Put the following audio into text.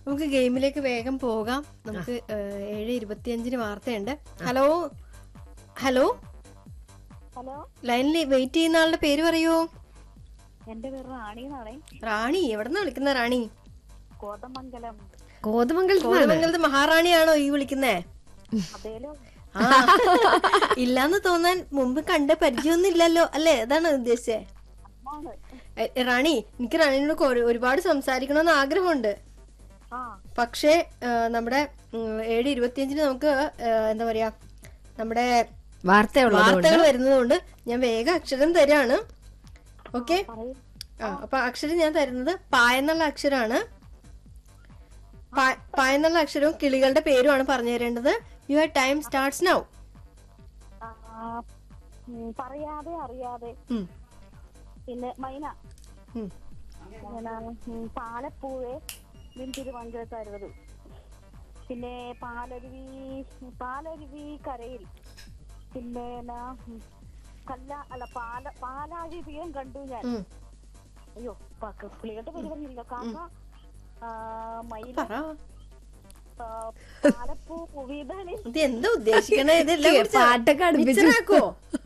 നമുക്ക് ഗെയിമിലേക്ക് വേഗം പോകാം നമുക്ക് ഏഹ്, ഏഴ് ഇരുപത്തിയഞ്ചിന് വാർത്തയുണ്ട് ഹലോ ഹലോ ഹലോ ലൈനിൽ വെയിറ്റ് ചെയ്യുന്ന ആളുടെ പേര് പറയൂ എന്റെ പേര് റാണി എന്നാണേ റാണി എവിടെന്നാ വിളിക്കുന്ന റാണി കോതമംഗലം കോതമംഗലത്ത് കോതമംഗലത്ത് മഹാറാണിയാണോ ഈ വിളിക്കുന്നേ അതേലോ ആ ഇല്ലാന്ന് തോന്നാൻ മുമ്പ് കണ്ട പരിചയമൊന്നും ഇല്ലല്ലോ അല്ലേ അതാണ് ഉദ്ദേശിച്ചേ ആണ് എ, റാണി എനിക്ക് റാണിനോട് കൊ- ഒരുപാട് സംസാരിക്കണമെന്ന് ആഗ്രഹമുണ്ട് ആ പക്ഷേ ആ, നമ്മുടെ ഉം, ഏഴ് ഇരുപത്തിയഞ്ചിന് നമുക്ക് ആ, എന്താ പറയാ നമ്മുടെ വാർത്തയുള്ളത് വാർത്തകൾ വരുന്നതുകൊണ്ട് ഞാൻ വേഗം അക്ഷരം തരാണ് ഓക്കെ പറയൂ ആ അപ്പൊ അക്ഷരം ഞാൻ തരുന്നത് പ എന്നുള്ള അക്ഷരമാണ് പ- പ എന്നുള്ള അക്ഷരവും കിളികളുടെ പേരുമാണ് പറഞ്ഞു തരേണ്ടത് യുവർ ടൈം സ്റ്റാർട്ട്സ് നൗ ആ, ഉം, പറയാതെ അറിയാതെ പിന്നെ മൈന പിന്നെ, ഉം, പാലപ്പൂവേ നിൻ തിരുവഞ്ചത്തായിരുന്നത് പിന്നെ പാലരുവി പാലരുവി കരയിൽ പിന്നെ എന്നാ, ഉം, കല്ല അല്ല പാല പാലാഴിപിയം കണ്ടു ഞാൻ അയ്യോ പക്ക- പുള്ളികളുടെ പേര് പറഞ്ഞില്ല കാക്ക ആ, മയില പറ ആ, പാലപ്പൂ വീതളിൽ ഇത് എന്താ ഉദ്ദേശിക്കണേ ഇതെല്ലാം പാട്ടൊക്കെ അടുപ്പിച്ച് മിച്ചറാക്കോ